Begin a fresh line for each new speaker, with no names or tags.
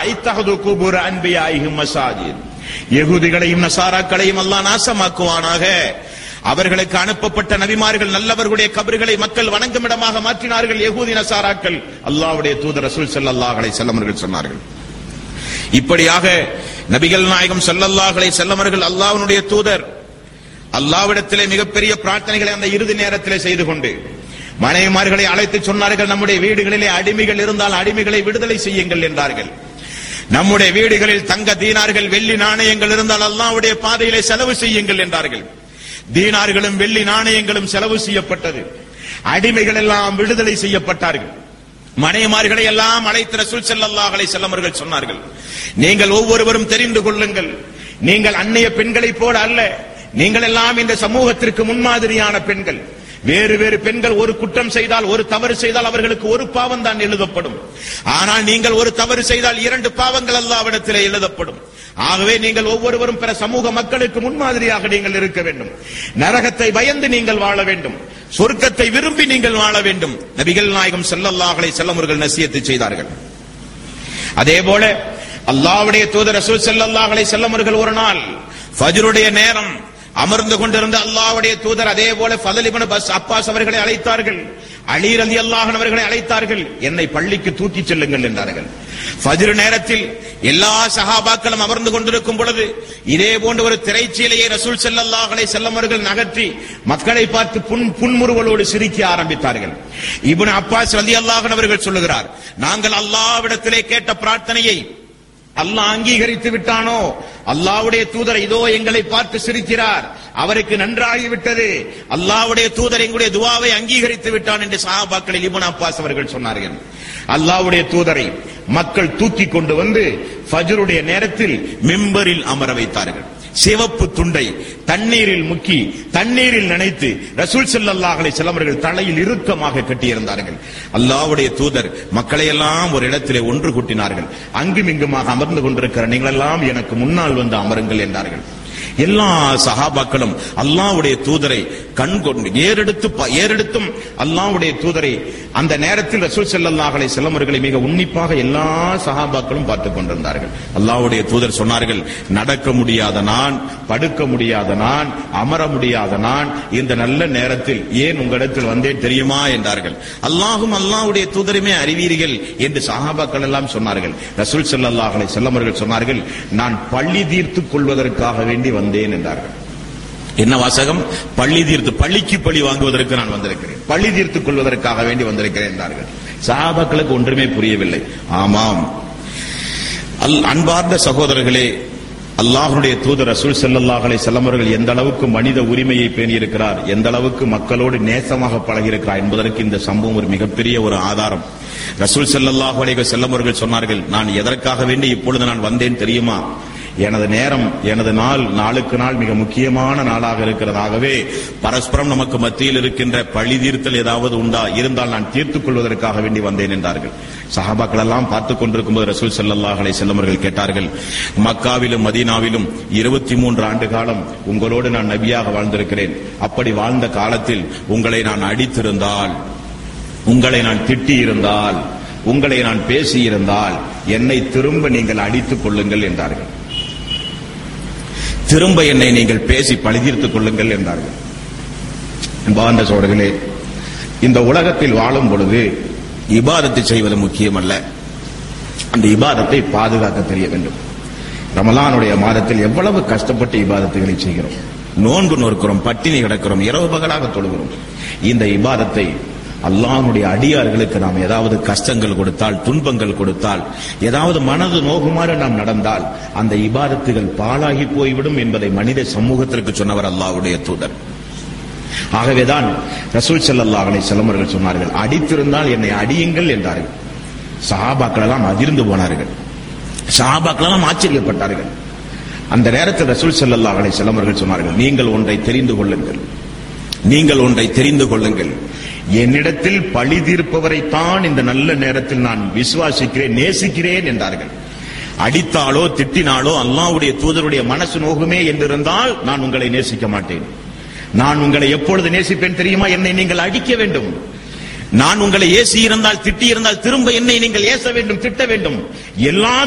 ஐத்தஹது குபுர் அன்பியாயிஹிம் மசாஜித் யகூதிகளையும் நசாராக்களையும் அல்லாஹ் நாசமாக்குவானாக அவர்களுக்கு அனுப்பப்பட்ட நபிமார்கள் நல்லவர்களுடைய கபறுகளை மக்கள் வணங்கும் இடமாக மாற்றினார்கள் யகூதி நசாராக்கள் அல்லாஹ்வுடைய தூதர் ரசூல் ஸல்லல்லாஹு அலைஹி வஸல்லம் அவர்கள் சொன்னார்கள் இப்படியாக நபிகள் நாயகம் ஸல்லல்லாஹு அலைஹி வஸல்லம் அவர்கள் அல்லாஹ்வுடைய தூதர் அல்லாவிடத்திலே மிகப்பெரிய பிரார்த்தனைகளை அந்த இறுதி நேரத்திலே செய்து கொண்டு மனைவிமார்களை அழைத்து சொன்னார்கள் நம்முடைய வீடுகளிலே அடிமைகள் இருந்தால் அடிமைகளை விடுதலை செய்யுங்கள் என்றார்கள் நம்முடைய வீடுகளில் தங்க தீனார்கள் வெள்ளி நாணயங்கள் இருந்தால் அல்லாஹ்வுடைய பாதையிலே செலவு செய்யுங்கள் என்றார்கள் தீனார்களும் வெள்ளி நாணயங்களும் செலவு செய்யப்பட்டது அடிமைகள் எல்லாம் விடுதலை செய்யப்பட்டார்கள் மனைமார்களை எல்லாம் அழைத்து ரசூல் ஸல்லல்லாஹு அலைஹி வஸல்லம் அவர்கள் சொன்னார்கள் நீங்கள் ஒவ்வொருவரும் தெரிந்து கொள்ளுங்கள் நீங்கள் அந்நிய பெண்களைப் போல அல்ல நீங்கள் எல்லாம் இந்த சமூகத்திற்கு முன்மாதிரியான பெண்கள் வேறு வேறு பெண்கள் ஒரு குற்றம் செய்தால் ஒரு தவறு செய்தால் அவர்களுக்கு ஒரு பாவம் தான் எழுதப்படும் ஆனால் நீங்கள் ஒரு தவறு செய்தால் இரண்டு பாவங்கள் அல்லாவிடத்திலே எழுதப்படும் ஆகவே நீங்கள் ஒவ்வொருவரும் பிற சமூக மக்களுக்கு முன்மாதிரியாக நீங்கள் இருக்க வேண்டும் நரகத்தை பயந்து நீங்கள் வாழ வேண்டும் சொர்க்கத்தை விரும்பி நீங்கள் வாழ வேண்டும் நபிகள் நாயகம் ஸல்லல்லாஹு அலைஹி வஸல்லம் அவர்கள் நசியத்தை செய்தார்கள் அதே போல அல்லாஹ்வுடைய தூதர் ரசூல் ஸல்லல்லாஹு அலைஹி வஸல்லம் அவர்கள் ஒரு நாள் ஃபஜ்ருடைய நேரம் அமர்ந்து கொண்டிருந்த அல்லாஹ்வுடைய தூதர் அதே போல ஃபதல் இப்னு பஸ் அப்பாஸ் அவர்களை அழைத்தார்கள் அலி ரலியல்லாஹு அன்ஹு அவர்களை அழைத்தார்கள் என்னை பள்ளிக்கு தூக்கிச் செல்லுங்கள் என்றார்கள் ஃபஜ்ர் நேரத்தில் எல்லா சஹாபாக்களும் அமர்ந்து கொண்டிருக்கும் பொழுது இதே போன்ற ஒரு திரைச்சீலையை ரசூல் ஸல்லல்லாஹு அலைஹி வஸல்லம் அவர்கள் நகர்த்தி மக்களை பார்த்து புன் புன்முறுவலோடு சிரிக்க ஆரம்பித்தார்கள் இப்னு அப்பாஸ் ரலியல்லாஹு அன்ஹு அவர்கள் சொல்லுகிறார் நாங்கள் அல்லாஹ்விடத்திலே கேட்ட பிரார்த்தனையை அல்லாஹ் அங்கீகரித்து விட்டானோ அல்லாஹ்வுடைய தூதர் இதோ எங்களை பார்த்து சிரிக்கிறார் அவருக்கு நன்றாகி விட்டது அல்லாஹ்வுடைய தூதர் எங்களுடைய துவாவை அங்கீகரித்து விட்டான் என்று சஹாபாக்களில் இப்னு அப்பாஸ் அவர்கள் சொன்னார்கள் அல்லாஹ்வுடைய தூதரை மக்கள் தூக்கி கொண்டு வந்து ஃபஜ்ருடைய நேரத்தில் மிம்பரில் அமர வைத்தார்கள் சிவப்பு துண்டை தண்ணீரில் முக்கி தண்ணீரில் நனைத்து ரசூல் ஸல்லல்லாஹு அலைஹி வஸல்லம் அவர்கள் தலையில் இறுக்கமாக கட்டியிருந்தார்கள் அல்லாஹ்வுடைய தூதர் மக்களை எல்லாம் ஒரு இடத்திலே ஒன்று கூட்டினார்கள் அங்கும் இங்குமாக அமர்ந்து கொண்டிருக்கிற நீங்கள் எல்லாம் எனக்கு முன்னால் வந்து அமருங்கள் என்றார்கள் எல்லா சஹாபாக்களும் அல்லாஹ்வுடைய தூதரை கண் கொண்டு ஏறெடுத்து பா- ஏறெடுத்தும் அல்லாஹ்வுடைய தூதரை அந்த நேரத்தில் ரசூல் ஸல்லல்லாஹு அலைஹி வஸல்லம் அவர்களை மிக உன்னிப்பாக எல்லா சஹாபாக்களும் பார்த்துக் கொண்டிருந்தார்கள் அல்லாஹ்வுடைய தூதர் சொன்னார்கள் நடக்க முடியாத நான் படுக்க முடியாத நான் அமர முடியாத நான் இந்த நல்ல நேரத்தில் ஏன் உங்களிடத்தில் வந்தேன் தெரியுமா என்றார்கள் அல்லாஹும் அல்லாஹ்வுடைய தூதருமே அறிவீர்கள் என்று சஹாபாக்கள் எல்லாம் சொன்னார்கள் ரசூல் ஸல்லல்லாஹு அலைஹி வஸல்லம் அவர்கள் சொன்னார்கள் நான் பள்ளி தீர்த்துக் கொள்வதற்காக வேண்டி வந்தேன் என்றார்கள் என்ன வாசகம் பள்ளி தீர்த்து பள்ளிக்கு பழி வாங்குவதற்கு நான் வந்திருக்கிறேன் பள்ளி தீர்த்துக் கொள்வதற்காக வேண்டி வந்திருக்கிறேன் என்றார்கள் சஹாபாக்களுக்கு ஒன்றுமே புரியவில்லை ஆமாம் அல் அன்பார்ந்த சகோதரர்களே அல்லாஹ்வுடைய தூதர் ரசூல் ஸல்லல்லாஹு அலைஹி வஸல்லம் அவர்கள் எந்த அளவுக்கு மனித உரிமையை பேணியிருக்கிறார் எந்த அளவுக்கு மக்களோடு நேசமாக பழகியிருக்கிறார் என்பதற்கு இந்த சம்பவம் ஒரு மிகப்பெரிய ஒரு ஆதாரம் ரசூல் ஸல்லல்லாஹு அலைஹி வஸல்லம் அவர்கள் சொன்னார்கள் நான் எதற்காக வேண்டி இப்பொழுது நான் வந்தேன் தெரியுமா எனது நேரம் எனது நாள் நாளுக்கு நாள் மிக முக்கியமான நாளாக இருக்கிறதாகவே பரஸ்பரம் நமக்கு மத்தியில் இருக்கின்ற பழி தீர்த்தல் ஏதாவது உண்டா இருந்தால் நான் தீர்த்துக் கொள்வதற்காக வேண்டி வந்தேன் என்றார்கள் சஹாபாக்கள் எல்லாம் பார்த்துக் கொண்டிருக்கும் போது ரசூல் ஸல்லல்லாஹு அலைஹி வஸல்லம் அவர்கள் கேட்டார்கள் மக்காவிலும் மதீனாவிலும் இருபத்தி மூன்று ஆண்டு காலம் உங்களோடு நான் நபியாக வாழ்ந்திருக்கிறேன் அப்படி வாழ்ந்த காலத்தில் உங்களை நான் அடித்திருந்தால் உங்களை நான் திட்டியிருந்தால் உங்களை நான் பேசியிருந்தால் என்னை திரும்ப நீங்கள் அடித்துக் கொள்ளுங்கள் என்றார்கள் திரும்ப என்னை நீங்கள் பேசி பழிதீர்த்துக் கொள்ளுங்கள் என்றார்கள் அன்பார்ந்த சோழர்களே இந்த உலகத்தில் வாழும் பொழுது இபாதத்தை செய்வது முக்கியமல்ல அந்த இபாதத்தை பாதுகாக்க தெரிய வேண்டும் ரமலானுடைய மாதத்தில் எவ்வளவு கஷ்டப்பட்டு இபாதத்துகளை செய்கிறோம் நோன்பு நோக்கிறோம் பட்டினி கிடக்கிறோம் இரவு பகலாக தொழுகிறோம் இந்த இபாதத்தை அல்லாஹ்வுடைய அடியார்களுக்கு நாம் ஏதாவது கஷ்டங்கள் கொடுத்தால் துன்பங்கள் கொடுத்தால் ஏதாவது மனது நோகுமாறு நாம் நடந்தால் அந்த இபாதத்துகள் பாழாகி போய்விடும் என்பதை மனித சமூகத்திற்கு சொன்னவர் அல்லாஹ்வுடைய தூதர் ஆகவேதான் ரசூல் ஸல்லல்லாஹு அலைஹி வஸல்லம் அவர்கள் சொன்னார்கள் அடித்திருந்தால் என்னை அடியுங்கள் என்றார்கள் சஹாபாக்கள் எல்லாம் அதிர்ந்து போனார்கள் சஹாபாக்கள் எல்லாம் ஆச்சரியப்பட்டார்கள் அந்த நேரத்தில் ரசூல் ஸல்லல்லாஹு அலைஹி வஸல்லம் அவர்கள் சொன்னார்கள் நீங்கள் ஒன்றை தெரிந்து கொள்ளுங்கள் நீங்கள் ஒன்றை தெரிந்து கொள்ளுங்கள் என்னிடத்தில் பழி தீர்ப்பவரைத்தான் இந்த நல்ல நேரத்தில் நான் விசுவாசிக்கிறேன் நேசிக்கிறேன் என்றார்கள் அடித்தாலோ திட்டினாலோ அல்லாஹ்வுடைய தூதருடைய மனசு நோகுமே என்றிருந்தால் நான் உங்களை நேசிக்க மாட்டேன் நான் உங்களை எப்பொழுது நேசிப்பேன் தெரியுமா என்னை நீங்கள் அடிக்க வேண்டும் நான் உங்களை ஏசி இருந்தால் திட்டி இருந்தால் திரும்ப என்னை நீங்கள் ஏச வேண்டும் திட்ட வேண்டும் எல்லாம்